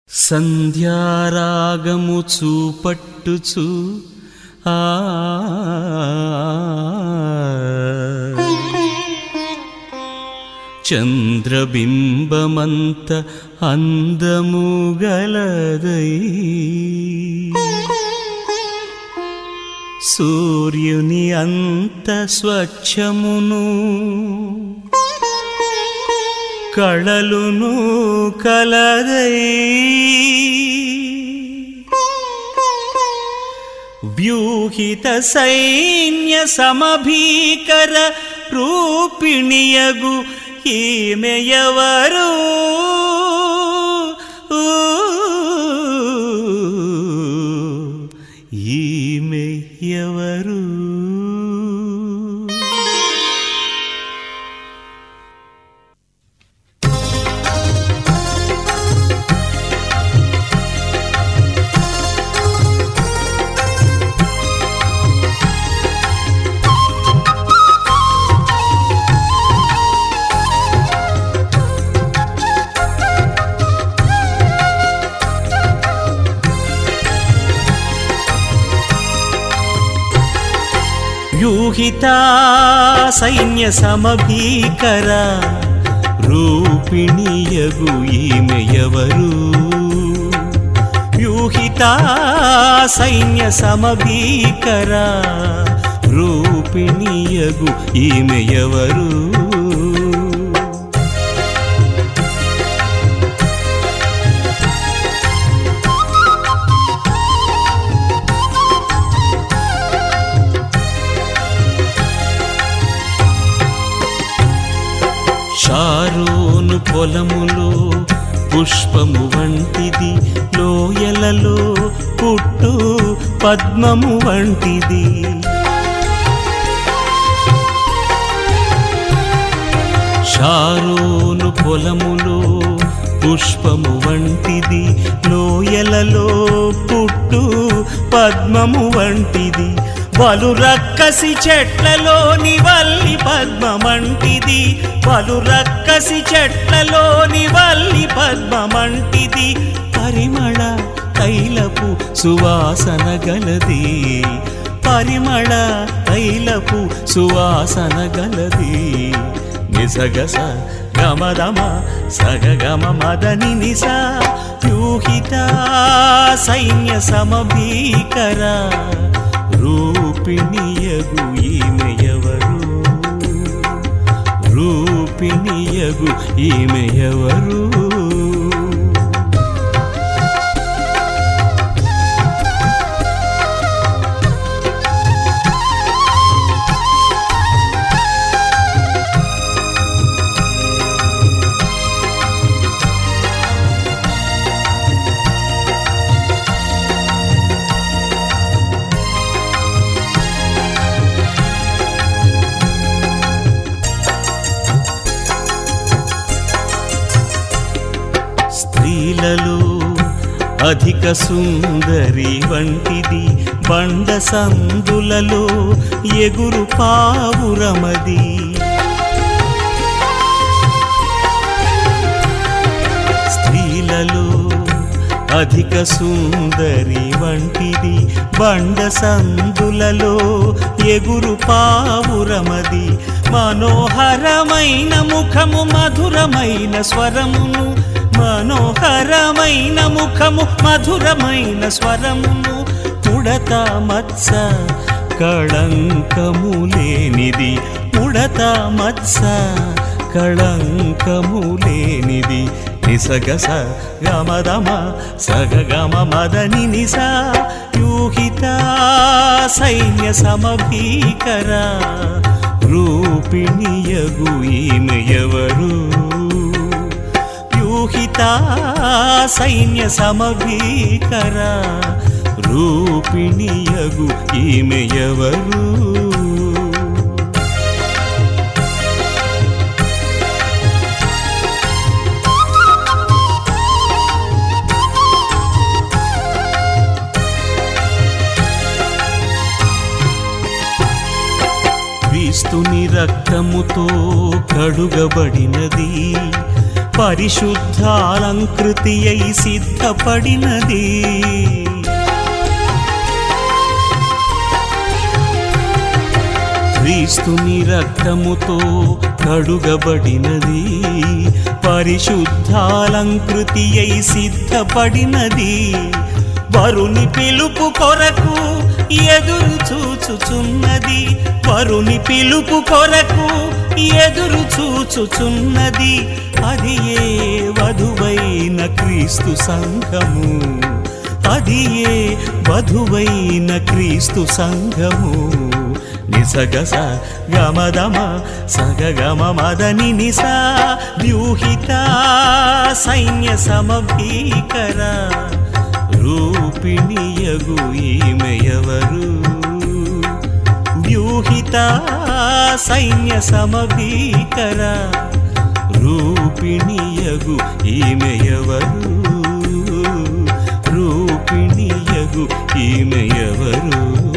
సంధ్యారాగము చూపట్టుచు ఆ చంద్రబింబమంత అందము గలదై సూర్యుని అంత స్వచ్ఛమును కళలును కలదై వ్యూహిత సైన్య సమభీకర రూపిణియగు ఈమెయవరు ఈమె ఎవరు వ్యూహితా సైన్య సమభీకర రూపిణియగు ఈమె ఎవరు వ్యూహితా సైన్య సమభీకర రూపిణియగు ఈమె ఎవరు షారోను పొలములో పుష్పము వంటిది లోయలలో పుట్టు పద్మము వంటిది షారోను పొలములో పుష్పము వంటిది లోయలలో పుట్టు పద్మము వంటిది పలు రక్కసి చెట్లలోని వల్లి పద్మమంటిది పలు రక్కసి చెట్లలోని వల్లి పద్మమంటిది పరిమళ తైలపు సువాసన గలది పరిమళ తైలపు సువాసన గలది నిసగస గమదమ సగగమ మదని నిస వ్యూహిత సైన్య సమభీకర రూపిణియగు ఈమె ఎవరు రూపిణియగు ఈమె ఎవరు స్త్రీలలో అధిక సుందరి వంటిది బండ సందులలో ఎగురు పావురమది స్త్రీలలో అధిక సుందరి వంటిది బండ సందులలో ఎగురు పావురమది మనోహరమైన ముఖము మధురమైన స్వరమును మనోహరమైన ముఖము మధురమైన స్వరమును ఉడత మత్స కళంకము లేనిది ఉడత మత్స కళంకము లేనిది నిసగస గమదమ సగగమ మదని నిస యూహిత సైన్య సమభీకర రూపిణియగు ఈమె ఎవరు యూహిత సైన్య సమభీకర రూపిణియగు ఈమె ఎవరు క్రీస్తుని రక్తముతో కడుగబడినది పరిశుద్ధాలంకృతి అయి సిద్ధపడినది క్రీస్తుని రక్తముతో కడుగబడినది పరిశుద్ధాలంకృతి అయి సిద్ధపడినది వరుని పిలుపు కొరకు ఎదురు చూచుచున్నది వరుని పిలుపు కొరకు ఎదురు చూచుచున్నది అది ఏ వధువైన క్రీస్తు సంఘము అది ఏ వధువైన క్రీస్తు సంఘము నిసగస గమదమ సగగమ మదని నిసా వ్యూహిత సైన్య సమభీకర రూపిణియగు ఈమెయవరు వ్యూహిత సైన్య సమభీకర రూపిణియగు ఈమెయవరు రూపిణియగు ఈమెయవరు